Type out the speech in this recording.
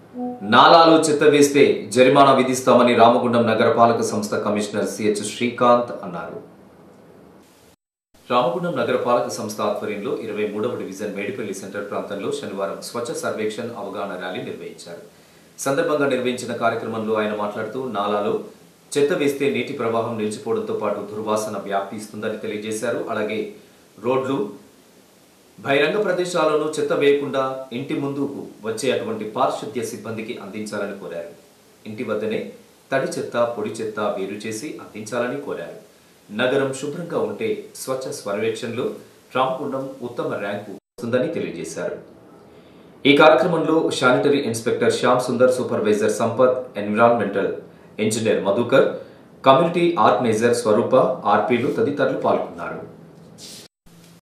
నాలాలు చెత్త వేస్తే జరిమానా విధిస్తామని రామగుండం నగరపాలక సంస్థ కమిషనర్ సిహెచ్ శ్రీకాంత్ అన్నారు రామగుండం నగరపాలక సంస్థ ఆధ్వర్యంలో ఇరవై మూడవ డివిజన్ మేడిపల్లి సెంటర్ ప్రాంతంలో శనివారం స్వచ్ఛ సర్వేక్షణ్ అవగాహన ర్యాలీ నిర్వహించారు సందర్భంగా నిర్వహించిన కార్యక్రమంలో ఆయన మాట్లాడుతూ నాలాలో చెత్త వేస్తే నీటి ప్రవాహం నిలిచిపోవడంతో పాటు దుర్వాసన వ్యాపిస్తుందని తెలియజేశారు అలాగే రోడ్లు బహిరంగ ప్రదేశాలను చెత్త వేయకుండా ఇంటి ముందుకు వచ్చే అటువంటి పారిశుద్ధ్య సిబ్బందికి అందించాలని కోరారు ఇంటి వద్దనే తడి చెత్త పొడి చెత్త వేరు చేసి అందించాలని కోరారు నగరం శుభ్రంగా ఉంటే స్వచ్ఛ సర్వేక్షణలో రామగుండం ఉత్తమ ర్యాంకు వస్తుందని తెలియజేశారు ఈ కార్యక్రమంలో sanitary inspector Shyam Sundar supervisor Sampath environmental engineer Madhukar community organiser Swaroopa ఆర్పీలు తదితరులు పాల్గొన్నారు